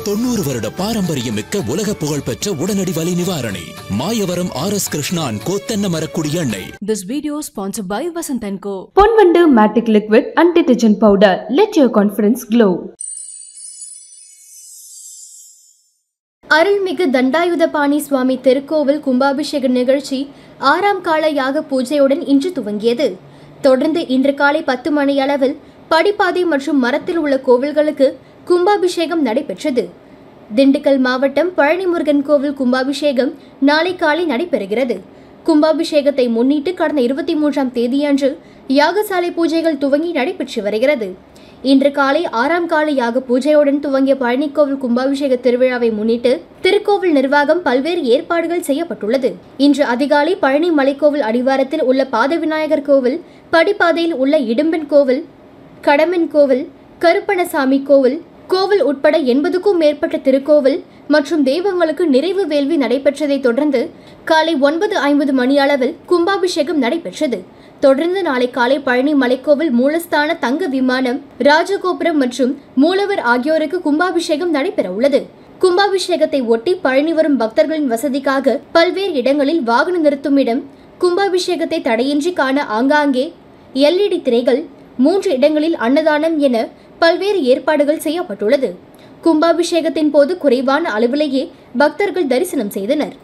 தொண்ணூறு வருட பாரம்பரியம் மிக்க உலக புகழ்பெற்ற உடனடி வலி நிவாரணி மாயவரம் ஆர் எஸ் கிருஷ்ணான் கோத்தென்ன மரக்குடி எண்ணெய் This video sponsored by Vasant & Co. Ponvandu matic liquid and detergent powder let your confidence glow அருள்மிகு தண்டாயுதபாணி சுவாமி திருக்கோவில் கும்பாபிஷேக நிகழ்ச்சி ஆறாம் கால யாக பூஜையுடன் இன்று துவங்கியது தொடர்ந்து இன்று காலை பத்து மணியளவில் படிப்பாதை மற்றும் மரத்தில் உள்ள கோவில்களுக்கு கும்பாபிஷேகம் நடைபெற்றது திண்டுக்கல் மாவட்டம் பழனிமுருகன் கோவில் கும்பாபிஷேகம் நாளை காலை நடைபெறுகிறது கும்பாபிஷேகத்தை முன்னிட்டு கடந்த இருபத்தி மூன்றாம் தேதியன்று யாகசாலை பூஜைகள் துவங்கி நடைபெற்று வருகிறது இன்று காலை ஆறாம் கால யாக பூஜையுடன் துவங்கிய பழனிக்கோவில் கும்பாபிஷேக திருவிழாவை முன்னிட்டு திருக்கோவில் நிர்வாகம் பல்வேறு ஏற்பாடுகள் செய்யப்பட்டுள்ளது இன்று அதிகாலை பழனி மலைக்கோவில் அடிவாரத்தில் உள்ள பாத விநாயகர் கோவில் படிப்பாதையில் உள்ள இடும்பன் கோவில் கடம்பன் கோவில் கருப்பணசாமி கோவில் கோவில் உட்பட எண்பதுக்கும் மேற்பட்ட திருக்கோவில் மற்றும் தெய்வங்களுக்கு நிறைவு வேள்வி நடைபெற்றதைத் தொடர்ந்து காலை ஒன்பது ஐம்பது மணியளவில் கும்பாபிஷேகம் நடைபெற்றது தொடர்ந்து நாளை காலை பழனி மலைக்கோவில் மூலஸ்தான தங்க விமானம் ராஜகோபுரம் மற்றும் மூலவர் ஆகியோருக்கு கும்பாபிஷேகம் நடைபெற உள்ளது கும்பாபிஷேகத்தை ஒட்டி பழனி வரும் பக்தர்களின் வசதிக்காக பல்வேறு இடங்களில் வாகன நிறுத்தும் இடம் கும்பாபிஷேகத்தை தடையின்றி காண ஆங்காங்கே எல்இடி திரைகள் மூன்று இடங்களில் அன்னதானம் என பல்வேறு ஏற்பாடுகள் செய்யப்பட்டுள்ளது கும்பாபிஷேகத்தின் போது குறைவான அளவிலேயே பக்தர்கள் தரிசனம் செய்தனர்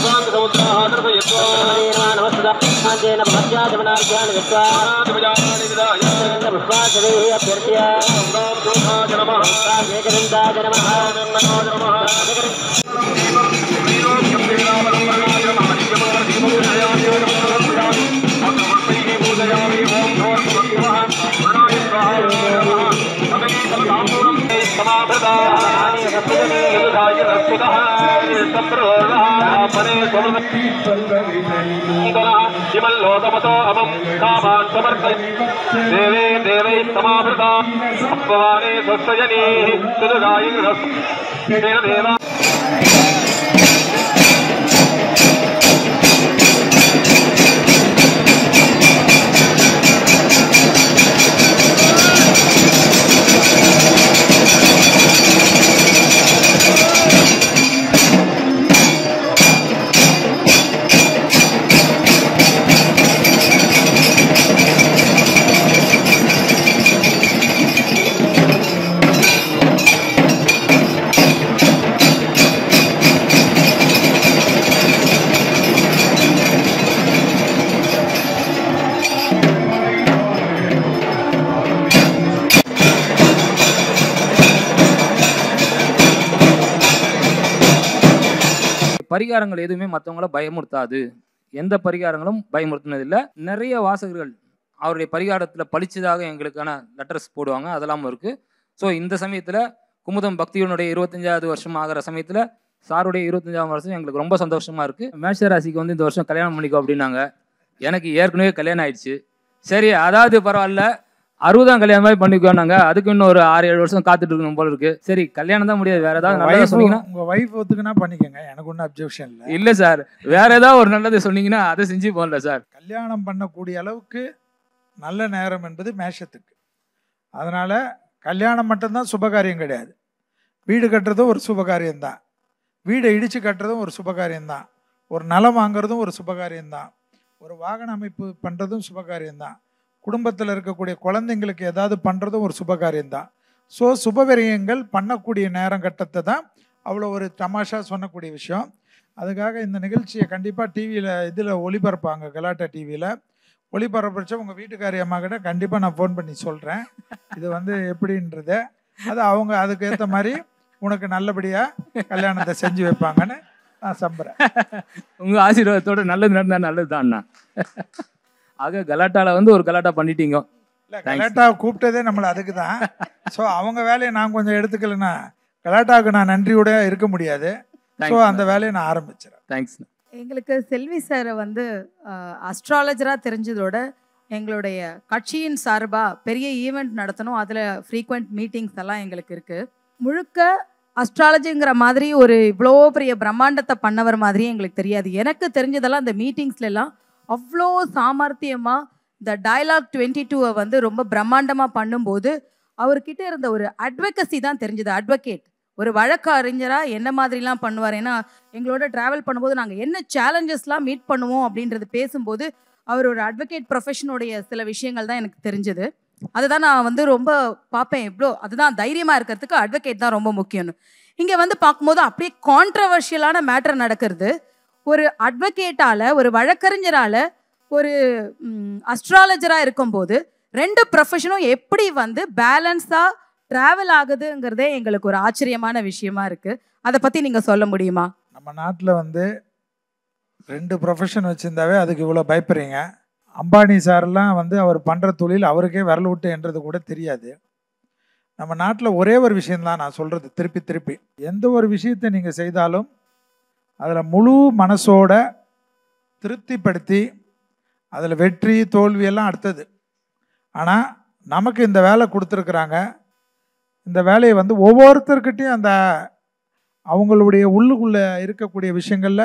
ിമല്ലോകമതോ അമം കാമാൻ സമർപ്പയ ദേവേ ദേവൈ സമാഭൃത ഭഗവാനേ സ്വസ്വജനീ സുതുകായി ദേവ பரிகாரங்கள் எதுவுமே மற்றவங்கள பயமுறுத்தாது எந்த பரிகாரங்களும் பயமுறுத்தினதில்லை நிறைய வாசகர்கள் அவருடைய பரிகாரத்தில் பளிச்சதாக எங்களுக்கான லெட்டர்ஸ் போடுவாங்க அதெல்லாம் இருக்குது ஸோ இந்த சமயத்தில் குமுதம் பக்தியுனுடைய இருபத்தஞ்சாவது வருஷம் ஆகிற சமயத்தில் சாருடைய இருபத்தஞ்சாவது வருஷம் எங்களுக்கு ரொம்ப சந்தோஷமாக இருக்குது மேஷ ராசிக்கு வந்து இந்த வருஷம் கல்யாணம் பண்ணிக்கோ அப்படின்னாங்க எனக்கு ஏற்கனவே கல்யாணம் ஆயிடுச்சு சரி அதாவது பரவாயில்ல அறுபதாம் கல்யாணம் மாதிரி பண்ணிக்கோனாங்க அதுக்கு இன்னும் ஒரு ஆறு ஏழு வருஷம் காத்துட்டு இருக்கணும் போல இருக்கு சரி கல்யாணம் தான் முடியாது வேற ஏதாவது நல்லதா wife- சொன்னீங்கன்னா உங்க வைஃப் ஒத்துக்குனா பண்ணிக்கோங்க எனக்கு ஒன்றும் அப்ஜெக்ஷன் இல்லை இல்ல சார் வேற ஏதாவது ஒரு நல்லது சொன்னீங்கன்னா அதை செஞ்சு போகல சார் கல்யாணம் பண்ணக்கூடிய அளவுக்கு நல்ல நேரம் என்பது மேஷத்துக்கு அதனால கல்யாணம் மட்டும்தான் சுபகாரியம் கிடையாது வீடு கட்டுறதும் ஒரு சுபகாரியம்தான் வீடை இடித்து கட்டுறதும் ஒரு சுபகாரியம்தான் ஒரு நிலம் வாங்குறதும் ஒரு சுபகாரியம்தான் ஒரு வாகன அமைப்பு பண்ணுறதும் சுபகாரியம்தான் குடும்பத்தில் இருக்கக்கூடிய குழந்தைங்களுக்கு ஏதாவது பண்ணுறதும் ஒரு சுபகாரியம்தான் ஸோ சுபவிரயங்கள் பண்ணக்கூடிய நேரம் கட்டத்தை தான் அவ்வளோ ஒரு தமாஷா சொன்னக்கூடிய விஷயம் அதுக்காக இந்த நிகழ்ச்சியை கண்டிப்பாக டிவியில் இதில் ஒளிபரப்பாங்க கலாட்டா டிவியில் ஒளிபரப்புச்ச உங்கள் வீட்டுக்காரி அம்மா கிட்ட கண்டிப்பாக நான் ஃபோன் பண்ணி சொல்கிறேன் இது வந்து எப்படின்றத அது அவங்க அதுக்கு ஏற்ற மாதிரி உனக்கு நல்லபடியாக கல்யாணத்தை செஞ்சு வைப்பாங்கன்னு நான் சம்புறேன் உங்க ஆசீர்வாதத்தோட நல்லது நடந்தா நல்லது தான் அண்ணா ஆக கலாட்டால வந்து ஒரு கலாட்டா பண்ணிட்டீங்க இல்லை Thanks. கலாட்டா கூப்பிட்டதே நம்மளை அதுக்கு தான் ஸோ அவங்க வேலையை நான் கொஞ்சம் எடுத்துக்கலைன்னா கலாட்டாவுக்கு நான் நன்றியோட இருக்க முடியாது ஸோ Thanks, அந்த வேலையை நான் ஆரம்பிச்சிடறேன் தேங்க்ஸ் எங்களுக்கு செல்வி சாரை வந்து அஸ்ட்ராலஜராக தெரிஞ்சதோட எங்களுடைய கட்சியின் சார்பாக பெரிய ஈவெண்ட் நடத்தணும் அதில் ஃப்ரீக்வெண்ட் மீட்டிங்ஸ் எல்லாம் எங்களுக்கு இருக்குது முழுக்க அஸ்ட்ராலஜிங்கிற மாதிரி ஒரு இவ்வளோ பெரிய பிரம்மாண்டத்தை பண்ணவர் மாதிரி எங்களுக்கு தெரியாது எனக்கு தெரிஞ்சதெல்லாம் இந்த மீட்டிங்ஸ்ல எல்லாம் அவ்வளோ சாமர்த்தியமாக இந்த டயலாக் டுவெண்ட்டி டூவை வந்து ரொம்ப பிரம்மாண்டமாக பண்ணும்போது அவர்கிட்ட இருந்த ஒரு அட்வொகசி தான் தெரிஞ்சது அட்வொகேட் ஒரு வழக்கறிஞராக என்ன மாதிரிலாம் பண்ணுவார் ஏன்னா எங்களோட ட்ராவல் பண்ணும்போது நாங்கள் என்ன சேலஞ்சஸ்லாம் மீட் பண்ணுவோம் அப்படின்றது பேசும்போது அவர் ஒரு அட்வொகேட் ப்ரொஃபஷனுடைய சில விஷயங்கள் தான் எனக்கு தெரிஞ்சது அதுதான் நான் வந்து ரொம்ப பார்ப்பேன் எவ்வளோ அதுதான் தைரியமாக இருக்கிறதுக்கு அட்வொகேட் தான் ரொம்ப முக்கியம்னு இங்கே வந்து பார்க்கும்போது அப்படியே கான்ட்ரவர்ஷியலான மேட்டர் நடக்கிறது ஒரு அட்வொகேட்டால் ஒரு வழக்கறிஞரால் ஒரு அஸ்ட்ராலஜராக இருக்கும்போது ரெண்டு ப்ரொஃபஷனும் எப்படி வந்து பேலன்ஸாக ட்ராவல் ஆகுதுங்கிறதே எங்களுக்கு ஒரு ஆச்சரியமான விஷயமா இருக்குது அதை பற்றி நீங்கள் சொல்ல முடியுமா நம்ம நாட்டில் வந்து ரெண்டு ப்ரொஃபஷன் வச்சுருந்தாவே அதுக்கு இவ்வளோ பயப்படுறீங்க அம்பானி சார்லாம் வந்து அவர் பண்ணுற தொழில் அவருக்கே விரல் விட்டு என்றது கூட தெரியாது நம்ம நாட்டில் ஒரே ஒரு விஷயம்தான் நான் சொல்கிறது திருப்பி திருப்பி எந்த ஒரு விஷயத்தை நீங்கள் செய்தாலும் அதில் முழு மனசோட திருப்திப்படுத்தி அதில் வெற்றி தோல்வி எல்லாம் அடுத்தது ஆனால் நமக்கு இந்த வேலை கொடுத்துருக்குறாங்க இந்த வேலையை வந்து ஒவ்வொருத்தர்கிட்டையும் அந்த அவங்களுடைய உள்ளுக்குள்ளே இருக்கக்கூடிய விஷயங்களில்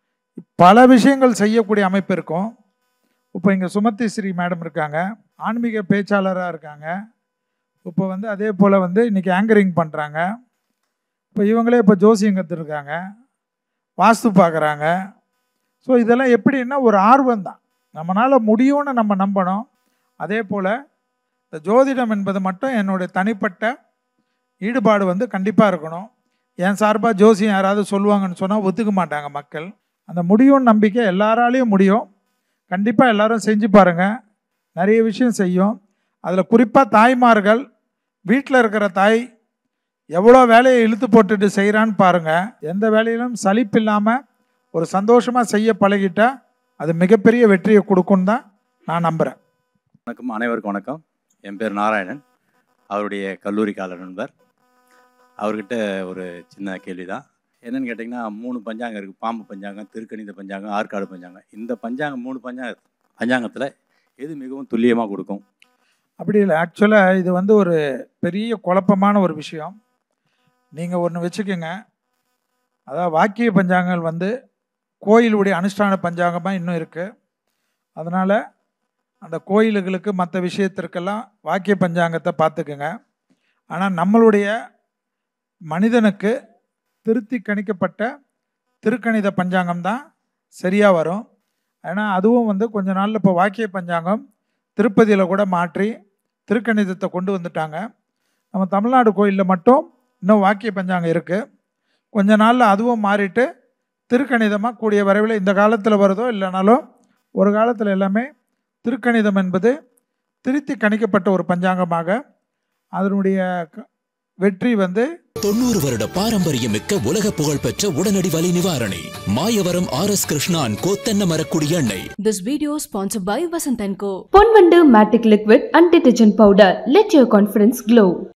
பல விஷயங்கள் செய்யக்கூடிய அமைப்பு இருக்கும் இப்போ இங்கே சுமதி ஸ்ரீ மேடம் இருக்காங்க ஆன்மீக பேச்சாளராக இருக்காங்க இப்போ வந்து அதே போல் வந்து இன்றைக்கி ஆங்கரிங் பண்ணுறாங்க இப்போ இவங்களே இப்போ ஜோசியம் கற்றுருக்காங்க வாஸ்து பார்க்குறாங்க ஸோ இதெல்லாம் எப்படின்னா ஒரு ஆர்வம் தான் நம்மளால் முடியும்னு நம்ம நம்பணும் அதே போல் இந்த ஜோதிடம் என்பது மட்டும் என்னுடைய தனிப்பட்ட ஈடுபாடு வந்து கண்டிப்பாக இருக்கணும் என் சார்பாக ஜோசியம் யாராவது சொல்லுவாங்கன்னு சொன்னால் ஒத்துக்க மாட்டாங்க மக்கள் அந்த முடியும்னு நம்பிக்கை எல்லாராலையும் முடியும் கண்டிப்பாக எல்லாரும் செஞ்சு பாருங்கள் நிறைய விஷயம் செய்யும் அதில் குறிப்பாக தாய்மார்கள் வீட்டில் இருக்கிற தாய் எவ்வளோ வேலையை இழுத்து போட்டுட்டு செய்கிறான்னு பாருங்கள் எந்த வேலையிலும் சலிப்பு இல்லாமல் ஒரு சந்தோஷமாக செய்ய பழகிட்டா அது மிகப்பெரிய வெற்றியை கொடுக்குன்னு தான் நான் நம்புகிறேன் வணக்கம் அனைவருக்கும் வணக்கம் என் பேர் நாராயணன் அவருடைய கல்லூரி கால நண்பர் அவர்கிட்ட ஒரு சின்ன கேள்வி தான் என்னன்னு கேட்டிங்கன்னா மூணு பஞ்சாங்கம் இருக்குது பாம்பு பஞ்சாங்கம் திருக்கணித பஞ்சாங்கம் ஆற்காடு பஞ்சாங்கம் இந்த பஞ்சாங்கம் மூணு பஞ்சாங்க பஞ்சாங்கத்தில் எது மிகவும் துல்லியமாக கொடுக்கும் அப்படி இல்லை ஆக்சுவலாக இது வந்து ஒரு பெரிய குழப்பமான ஒரு விஷயம் நீங்கள் ஒன்று வச்சுக்கோங்க அதாவது வாக்கிய பஞ்சாங்கங்கள் வந்து கோயிலுடைய அனுஷ்டான பஞ்சாங்கமாக இன்னும் இருக்குது அதனால் அந்த கோயிலுகளுக்கு மற்ற விஷயத்திற்கெல்லாம் வாக்கிய பஞ்சாங்கத்தை பார்த்துக்குங்க ஆனால் நம்மளுடைய மனிதனுக்கு திருத்தி கணிக்கப்பட்ட திருக்கணித பஞ்சாங்கம் தான் சரியாக வரும் ஏன்னா அதுவும் வந்து கொஞ்ச நாளில் இப்போ வாக்கிய பஞ்சாங்கம் திருப்பதியில் கூட மாற்றி திருக்கணிதத்தை கொண்டு வந்துட்டாங்க நம்ம தமிழ்நாடு கோயிலில் மட்டும் இன்னும் வாக்கிய பஞ்சாங்கம் இருக்குது கொஞ்ச நாளில் அதுவும் மாறிட்டு திருக்கணிதமாக கூடிய வரைவில் இந்த காலத்தில் வருதோ இல்லைனாலும் ஒரு காலத்தில் எல்லாமே திருக்கணிதம் என்பது திருத்தி கணிக்கப்பட்ட ஒரு பஞ்சாங்கமாக அதனுடைய க- வெற்றி வந்து தொண்ணூறு வருட பாரம்பரியமிக்க உலக புகழ்பெற்ற உடனடி வலி நிவாரணி மாயவரம் ஆர் எஸ் கிருஷ்ணான் கோத்தென்ன மரக்குடி எண்ணெய் This video sponsored by Vasant & Co. Ponvandu matic liquid and detergent powder let your confidence glow